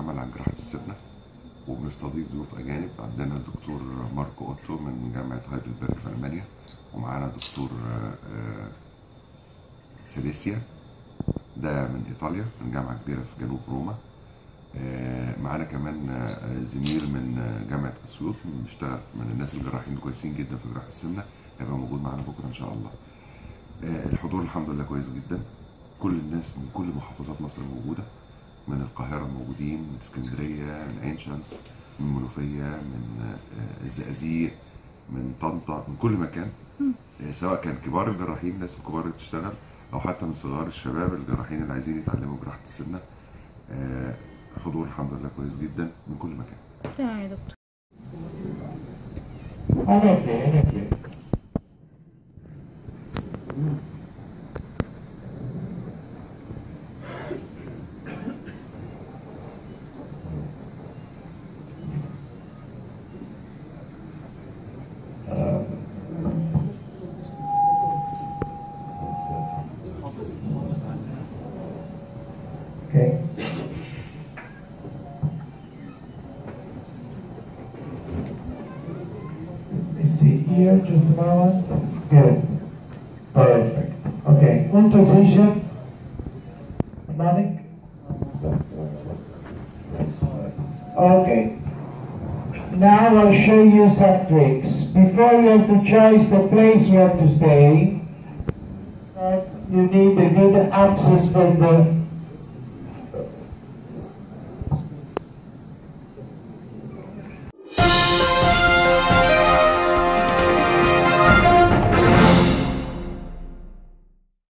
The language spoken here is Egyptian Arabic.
بنعمل عن جراحة السمنة وبنستضيف ضيوف أجانب عندنا الدكتور ماركو أوتو من جامعة هايدلبرج في ألمانيا ومعانا دكتور آه، آه، سيليسيا ده من إيطاليا من جامعة كبيرة في جنوب روما آه، معانا كمان آه، زميل من آه، جامعة أسيوط بيشتغل من الناس الجراحين الكويسين جدا في جراحة السمنة هيبقى موجود معانا بكرة إن شاء الله آه، الحضور الحمد لله كويس جدا كل الناس من كل محافظات مصر موجودة من القاهرة موجودين من اسكندرية من عين شمس من منوفية من آه، الزقازيق من طنطا من كل مكان آه، سواء كان كبار الجراحين الناس الكبار اللي بتشتغل او حتى من صغار الشباب الجراحين اللي عايزين يتعلموا جراحة السمنة آه، حضور الحمد لله كويس جدا من كل مكان تمام يا دكتور Adelante, adelante. Okay. Let me see here, just a moment. Good. Perfect. Okay, one position. Harmonic. Okay. Now I'll show you some tricks. Before you have to choose the place where to stay, uh, you need a good access from the